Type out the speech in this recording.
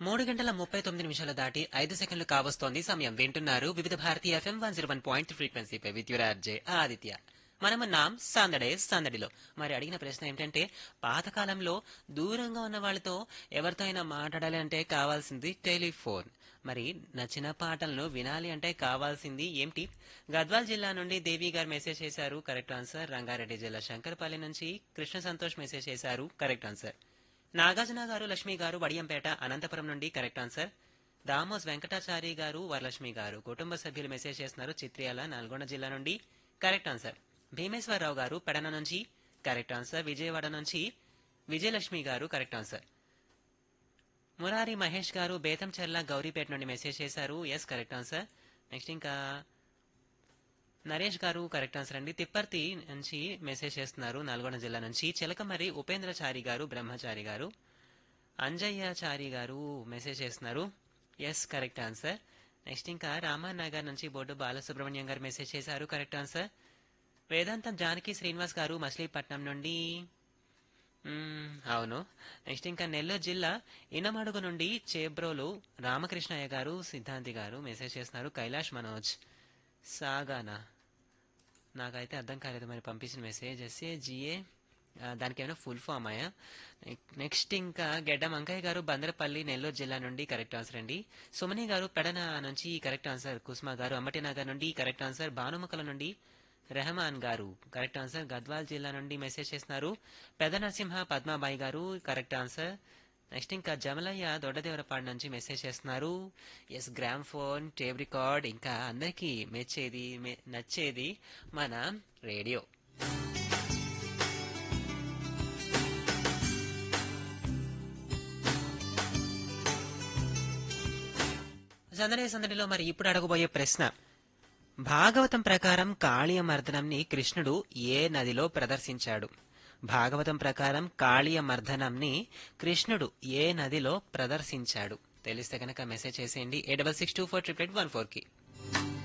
మూడు గంటల ముప్పై తొమ్మిది నిమిషాలు దాటి ఐదు సెకండ్లు కావస్తోంది సమయం వింటున్నారు వివిధ భారతీయ FM one zero one point ఫ్రీక్వెన్సీపై విద్యురార్జే ఆదిత్య మనము నాం సందడే సందడిలో మరి అడిగిన ప్రశ్న ఏంటంటే పాతకాలంలో దూరంగా ఉన్న వాళ్ళతో ఎవరితో అయినా మాట్లాడాలి అంటే కావాల్సింది టెలిఫోన్ మరి నచ్చిన పాటలను వినాలి అంటే కావాల్సింది ఏంటి గద్వాల్ జిల్లా నుండి దేవి గారు మెసేజ్ చేశారు కరెక్ట్ ఆన్సర్ రంగారెడ్డి జిల్లా శంకరపల్లి నుంచి కృష్ణ సంతోష్ మెసేజ్ చేశారు కరెక్ట్ ఆన్సర్ నాగార్జున గారు లక్ష్మి గారు వడియంపేట అనంతపురం నుండి కరెక్ట్ ఆన్సర్ దామోస్ వెంకటాచారి గారు వరలక్ష్మి గారు కుటుంబ సభ్యులు మెసేజ్ చేస్తున్నారు చిత్రియాల నల్గొండ జిల్లా నుండి కరెక్ట్ ఆన్సర్ భీమేశ్వరరావు గారు పెడన నుంచి కరెక్ట్ ఆన్సర్ విజయవాడ నుంచి విజయలక్ష్మి గారు కరెక్ట్ ఆన్సర్ మురారి మహేష్ గారు బేతంచెర్ల గౌరీపేట నుండి మెసేజ్ చేశారు ఎస్ కరెక్ట్ ఆన్సర్ నెక్స్ట్ ఇంకా నరేష్ గారు కరెక్ట్ ఆన్సర్ అండి తిప్పర్తి నుంచి మెసేజ్ చేస్తున్నారు నల్గొండ జిల్లా నుంచి చిలకమర్రి ఉపేంద్రచారి గారు బ్రహ్మచారి గారు అంజయ్యచారి గారు మెసేజ్ చేస్తున్నారు ఎస్ కరెక్ట్ ఆన్సర్ నెక్స్ట్ ఇంకా రామానగర్ నుంచి బొడ్డు బాలసుబ్రహ్మణ్యం గారు మెసేజ్ చేశారు కరెక్ట్ ఆన్సర్ వేదాంతం జానకి శ్రీనివాస్ గారు మచిలీపట్నం నుండి మ్మ్, అవును నెక్స్ట్ ఇంకా నెల్లూరు జిల్లా ఇనమడుగు నుండి చేబ్రోలు రామకృష్ణయ్య గారు సిద్ధాంతి గారు మెసేజ్ చేస్తున్నారు కైలాష్ మనోజ్ సాగానా నాకైతే అర్థం కాలేదు మరి పంపించిన మెసేజ్ ఎస్ఏ జిఏ దానికి ఏమైనా ఫుల్ ఫామ్ అయ్యా నెక్స్ట్ ఇంకా గెడ్డ మంకయ్య గారు బందరపల్లి నెల్లూరు జిల్లా నుండి కరెక్ట్ ఆన్సర్ అండి సుమని గారు పెడన నుంచి కరెక్ట్ ఆన్సర్ కుస్మా గారు అమ్మటి నగర్ నుండి కరెక్ట్ ఆన్సర్ భానుమకల నుండి రెహమాన్ గారు కరెక్ట్ ఆన్సర్ గద్వాల్ జిల్లా నుండి మెసేజ్ చేస్తున్నారు పెద నరసింహ పద్మాబాయి గారు కరెక్ట్ ఆన్సర్ నెక్స్ట్ ఇంకా జమలయ్య దొడ్డదేవరపాడు నుంచి మెసేజ్ చేస్తున్నారు yes gramophone tape record ఇంకా అందరికీ మెచ్చేది మె- నచ్చేది మన రేడియో సందడి సందడిలో మరి ఇప్పుడు అడగబోయే ప్రశ్న భాగవతం ప్రకారం కాళీయ మర్దనంని కృష్ణుడు ఏ నదిలో ప్రదర్శించాడు భాగవతం ప్రకారం కాళీయ మర్దనంని కృష్ణుడు ఏ నదిలో ప్రదర్శించాడు తెలిస్తే కనుక మెసేజ్ చేసేయండి A double six two four triple eight one four కి